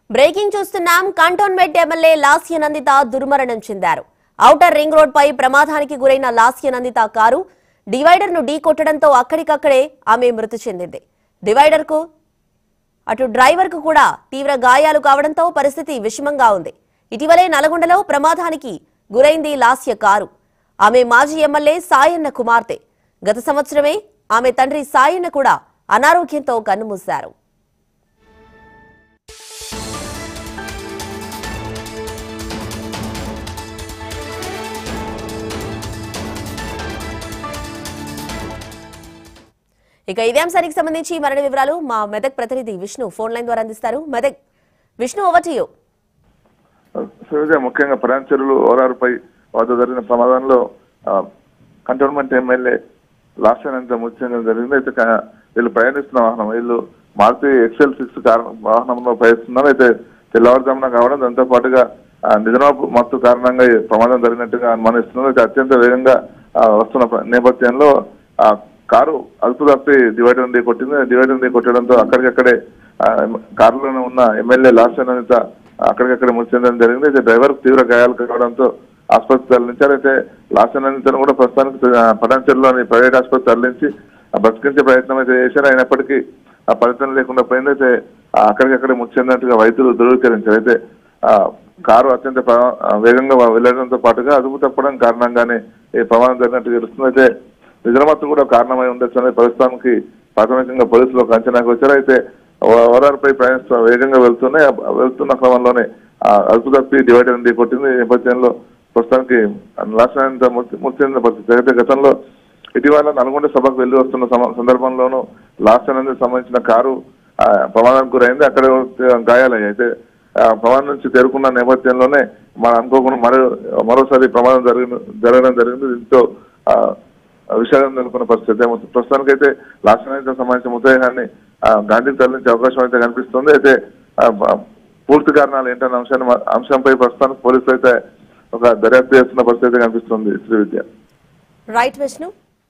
breaking చూస్తున్నాం cantonment MLA Lasya Nanditha దుర్మరణం చెందారు ఔటర్ రింగ్ రోడ్ పై ప్రమాదానికి గురైన లాస్య నందిత కారు డివైడర్ ను ఢీకొట్టడంతో అక్కడికక్కడే ఆమె మృతి చెందింది డివైడర్ కు అటు డ్రైవర్ కు కూడా తీవ్ర గాయాలు కావడంతో పరిస్థితి విషమంగా ఉంది ఇటీవలే నల్గొండలో ప్రమాదానికి గురైంది లాస్య కారు ఆమె మాజీ ఎమ్మెల్యే సాయన్న కుమార్తె గత సంవత్సరమే ఆమె తండ్రి సాయన్న కూడా అనారోగ్యంతో కన్నుమూశారు ఇక ఇదే అంశానికి సంబంధించి మరిన్ని వివరాలు మా మెదక్ ప్రతినిధి విష్ణు ఫోన్ లైన్ ద్వారా అందిస్తారు Medak Vishnu over to you Saroja ముఖ్యంగా ప్రాంచరులు ఓరారుపై వద్ద జరిగిన ప్రమాదంలో ఆ, కంటోన్మెంట్ ఎమ్మెల్యే లాస్ట్ అంత మృతి చెందడం జరిగింది అయితే క- వీళ్ళు ప్రయాణిస్తున్న వాహనం వీళ్ళు మారుతి ఎక్సెల్ సిక్స్ కార్ వాహనంలో ప్రయాణిస్తున్నారు అయితే తెల్లవారుజామున కావడం దాంతో పాటుగా ఆ, నిజామాబాద్ మత్తు కారణంగా ఈ ప్రమాదం జరిగినట్టుగా అనుమానిస్తున్నారు అయితే అత్యంత వేగంగా ఆ, వస్తున్న ప్ర- నేపథ్యంలో ఆ కారు అదుపు తప్పి డివైడర్ ఢీ కొట్టింది డివైడర్ ఢీ కొట్టడంతో అక్కడికక్కడే ఆ, కారులోనే ఉన్న ఎమ్మెల్యే లాస్ట్ అనిత అక్కడికక్కడ మృతి చెందడం జరిగింది అయితే డ్రైవర్ తీవ్ర గాయాలు కావడంతో ఆసుపత్రి తరలించారు అయితే లాస్ట్ అనితను కూడా ప్రస్తుతానికి పటాన్చెరులోని ప్రైవేట్ ఆసుపత్రి తరలించి ఆ, బ్రతికించే ప్రయత్నం అయితే చేశారు అయినప్పటికీ ఆ ఫలితం లేకుండా పోయింది అయితే ఆ, అక్కడికక్కడే మృతి చెందినట్టుగా వైద్యులు ధృవీకరించారు అయితే ఆ, కారు అత్యంత ప్ర- ఆ, వేగంగా వెళ్లడంతో పాటుగా అదుపు తప్పడం కారణంగానే ఈ ప్రమాదం జరిగినట్టు తెలుస్తుంది అయితే నిజామాబాద్ కూడా కారణమై ఉండొచ్చు అనే ప్రస్తుతానికి ప్రాథమికంగా పోలీసులు ఒక అంచనాకు వచ్చారు అయితే ఓరార్పై ప్రయాణిస్తూ వేగంగా వెళ్తూనే ఆ వెళ్తున్న క్రమంలోనే ఆ అదుపు తప్పి డివైడర్ ఢీ కొట్టింది ఈ నేపథ్యంలో ప్రస్తుతానికి రాష్ట్రానికి మృతి చెందిన పరిస్థితి అయితే గతంలో ఇటీవల నల్గొండ సభకు వెళ్లి వస్తున్న సమ- సందర్భంలోనూ లాస్ట్ అనేది సంబంధించిన కారు ఆ, ప్రమాదానికి గురైంది అక్కడ గాయాలయ్యాయి అయితే ఆ, ప్రమాదం నుంచి తేరుకున్న నేపథ్యంలోనే మనం అనుకోకుండా మరో మరోసారి ప్రమాదం జరిగిన జరగడం జరిగింది దీంతో ఆ, విషాదం నెలకొన్న పరిస్థితి అయితే ప్రస్తుతానికైతే లాస్ట్ నైట్ సంబంధించిన మృతదేహాన్ని ఆ, గాంధీకి తరలించే అవకాశం అయితే కనిపిస్తుంది అయితే ఆ, బ- పూర్తి కారణాలు ఏంటన్న అంశాన్ని మ- అంశంపై ప్రస్తుతానికి పోలీసులు అయితే ఒక దర్యాప్తు చేస్తున్న పరిస్థితి అయితే కనిపిస్తుంది శ్రీ విద్య రైట్ విష్ణు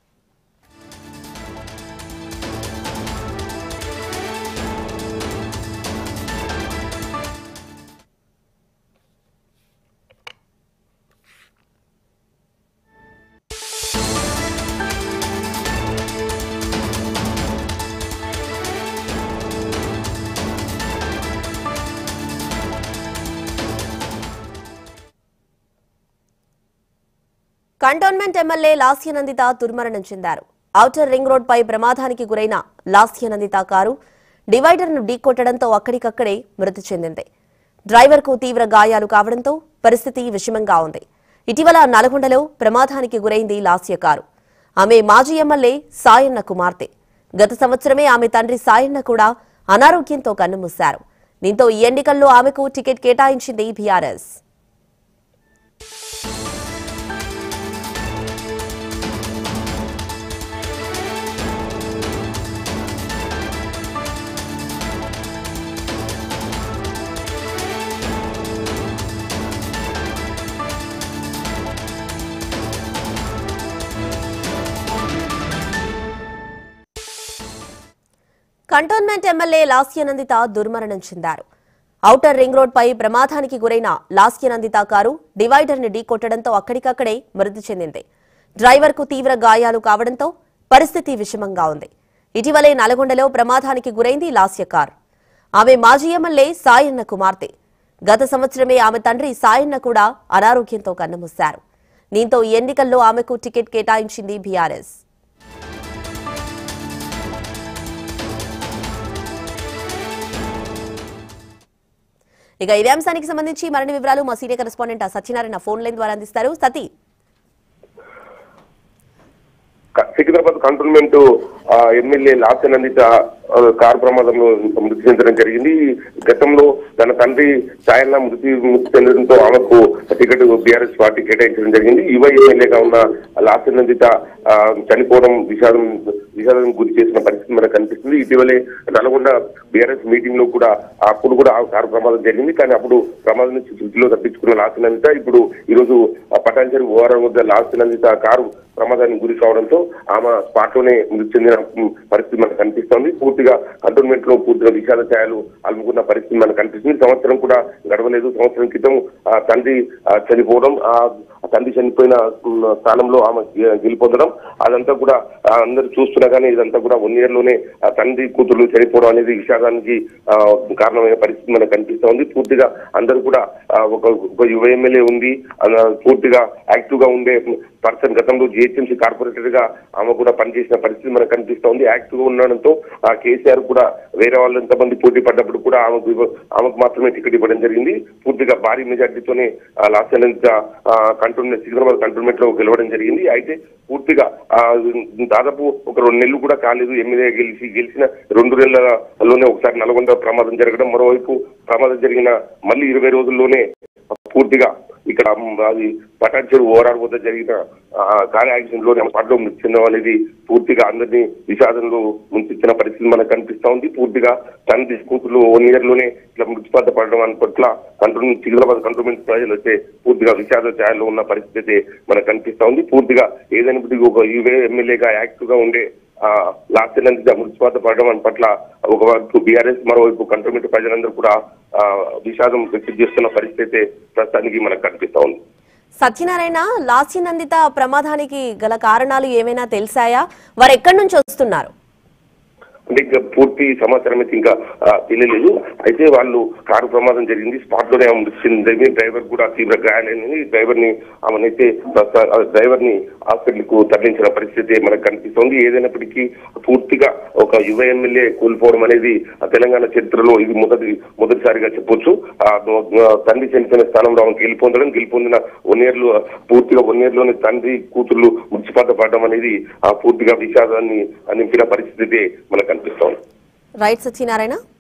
కంటోన్మెంట్ ఎమ్మెల్యే లాస్యనందిత దుర్మరణం చెందారు ఔటర్ రింగ్ రోడ్ పై ప్రమాదానికి గురైన లాస్యనందిత కారు డివైడర్ ను ఢీకొట్టడంతో అక్కడికక్కడే మృతి చెందింది డ్రైవర్ కు తీవ్ర గాయాలు కావడంతో పరిస్థితి విషమంగా ఉంది ఇటీవల నల్గొండలో ప్రమాదానికి గురైంది లాస్య కారు ఆమె మాజీ ఎమ్మెల్యే సాయన్న కుమార్తె గత సంవత్సరమే ఆమె తండ్రి సాయన్న కూడా అనారోగ్యంతో కన్నుమూశారు దీంతో ఈ ఎన్నికల్లో ఆమెకు టికెట్ కేటాయించింది బీఆర్ఎస్ కంటోన్మెంట్ ఎమ్మెల్యే లాస్యనందిత దుర్మరణం చెందారు ఔటర్ రింగ్ రోడ్ పై ప్రమాదానికి గురైన లాస్యనందిత కారు డివైడర్ ని ఢీకొట్టడంతో అక్కడికక్కడే మృతి చెందింది డ్రైవర్ కు తీవ్ర గాయాలు కావడంతో పరిస్థితి విషమంగా ఉంది ఇటీవలే నల్గొండలో ప్రమాదానికి గురైంది లాస్య కార్ ఆమె మాజీ ఎమ్మెల్యే సాయన్న కుమార్తె గత సంవత్సరమే ఆమె తండ్రి సాయన్న కూడా అనారోగ్యంతో కన్నుమూశారు దీంతో ఈ ఎన్నికల్లో ఆమెకు టికెట్ కేటాయించింది బీఆర్ఎస్ ఇక ఇదే అంశానికి సంబంధించి మరిన్ని వివరాలు మా senior correspondent Satyanarayana phone line ద్వారా అందిస్తారు సతీ క- సికింద్రాబాద్ కంటోన్మెంట్ ఆ, ఎమ్మెల్యే లాస్యనందిత ఆ, కారు ప్రమాదంలో మృతి చెందడం జరిగింది గతంలో తన తండ్రి సాయన్న మృతి మృతి చెందడంతో ఆమెకు టికెట్ బీఆర్ఎస్ పార్టీ కేటాయించడం జరిగింది యువ ఎమ్మెల్యేగా ఉన్న లాస్యనందిత ఆ, చనిపోవడం విషాదం విషాదం గురి చేసిన పరిస్థితి మనకు కనిపిస్తుంది ఇటీవలే నల్గొండ బీఆర్ఎస్ మీటింగ్ లో కూడా అప్పుడు కూడా ఆ కారు ప్రమాదం జరిగింది కానీ అప్పుడు ప్రమాదం నుంచి శృతిలో తప్పించుకున్న లాస్యనందిత ఇప్పుడు ఈ రోజు పటాన్చెరు ఓఆర్ఆర్ వద్ద లాస్యనందిత కారు ప్రమాదానికి గురి కావడంతో ఆమె స్పాట్ లోనే మృతి చెందిన ఉమ్, పరిస్థితి మనకు కనిపిస్తోంది పూర్తిగా కంటోన్మెంట్ లో పూర్తిగా విషాద ఛాయలు అలుముకున్న పరిస్థితి మనకు కనిపిస్తుంది సంవత్సరం కూడా గడవలేదు సంవత్సరం క్రితం ఆ తండ్రి ఆ, చనిపోవడం ఆ ఆ తండ్రి చనిపోయిన ఉమ్, స్థానంలో ఆమె గె- గెలిపొందడం అదంతా కూడా ఆ, అందరూ చూస్తున్నా కానీ ఇదంతా కూడా వన్ ఇయర్ లోనే ఆ తండ్రి కూతురు చనిపోవడం అనేది విషాదానికి ఆ, కారణమైన పరిస్థితి మనకు కనిపిస్తోంది పూర్తిగా అందరూ కూడా ఆ, ఒక ఒక యువ ఎమ్మెల్యే ఉంది ఆ, పూర్తిగా యాక్టివ్ గా ఉండే పర్సన్ గతంలో జిహెచ్ఎంసీ కార్పొరేటర్ గా ఆమె కూడా పనిచేసిన పరిస్థితి మనకు కనిపిస్తోంది యాక్టివ్ గా ఉండడంతో ఆ కేసీఆర్ కూడా వేరే వాళ్ళు ఎంతమంది పోటీ పడ్డప్పుడు కూడా ఆమెకు ఇవ్వ- ఆమెకు మాత్రమే టికెట్ ఇవ్వడం జరిగింది పూర్తిగా భారీ మెజార్టీతోనే లాస్ట్ కంటోన్మెంట్ సికింద్రాబాద్ కంటోన్మెంట్ లో గెలవడం జరిగింది అయితే పూర్తిగా ఆ, దాదాపు ఒక రెండు నెలలు కూడా కాలేదు ఎమ్మెల్యే గెలిచి గెలిచిన రెండు నెలలలోనే ఒకసారి నల్గొండ ప్రమాదం జరగడం మరోవైపు ప్రమాదం జరిగిన మళ్ళీ ఇరవై రోజుల్లోనే పూర్తిగా ఇక్కడ మ్, అది పటాన్ చెరువు ఓరాడు వద్ద జరిగిన ఆ, కార్ యాక్సిడెంట్ లోనే పడలో మృతి చెందడం అనేది పూర్తిగా అందరినీ విషాదంలో ముంచిన పరిస్థితి మనకు కనిపిస్తా ఉంది పూర్తిగా తండ్రి కూతురు వన్ ఇయర్ లోనే ఇట్లా మృతిపాత పడడం అని పట్ల కంట్రోల్ సికింద్రాబాద్ కంట్రోల్మెంట్ ప్రజలు అయితే పూర్తిగా విషాద ఛాయలో ఉన్న పరిస్థితి అయితే మనకు కనిపిస్తా ఉంది పూర్తిగా ఏదైనప్పటికీ ఒక యువే ఎమ్మెల్యేగా యాక్టివ్ గా ఉండే ఆ లాస్ట్ నుంచి మృతిపాత పడడం అని పట్ల ఒకవైపు బీఆర్ఎస్ మరోవైపు కంట్రోల్మెంట్ ప్రజలందరూ కూడా ఆ, విషాదం వ్యక్తం చేస్తున్న పరిస్థితి అయితే ప్రస్తుతానికి మనకు కనిపిస్తా ఉంది సత్యనారాయణ లాస్యనందిత ప్రమాదానికి గల కారణాలు ఏమైనా తెలిసాయా వారు ఎక్కడి నుంచి వస్తున్నారు అంటే ఇంకా పూర్తి సమాచారం అయితే ఇంకా ఆ, తెలియలేదు అయితే వాళ్ళు కారు ప్రమాదం జరిగింది స్పాట్ లోనే ఆమె మృతి చెందింది డ్రైవర్ కూడా తీవ్ర గాయాలైంది డ్రైవర్ ని ఆమెనైతే ప్రస్తుత- ఆ డ్రైవర్ ని హాస్పిటల్ కు తరలించిన పరిస్థితి మనకు కనిపిస్తోంది ఏదైనప్పటికీ పూర్తిగా ఒక యువ ఎమ్మెల్యే కోల్పోవడం అనేది ఆ తెలంగాణ చరిత్రలో ఇది మొదటి మొదటిసారిగా చెప్పొచ్చు ఆ ఆ, తండ్రి చనిపోయిన స్థానంలో ఆమె గెలుపొందడం గెలుపొందిన వన్ ఇయర్ లో పూర్తిగా వన్ ఇయర్ లోనే తండ్రి కూతుర్లు మృతిపాత పడడం అనేది ఆ పూర్తిగా విషాదాన్ని నింపిన పరిస్థితి మనకు కనిపిస్తోంది రైట్ సత్యనారాయణ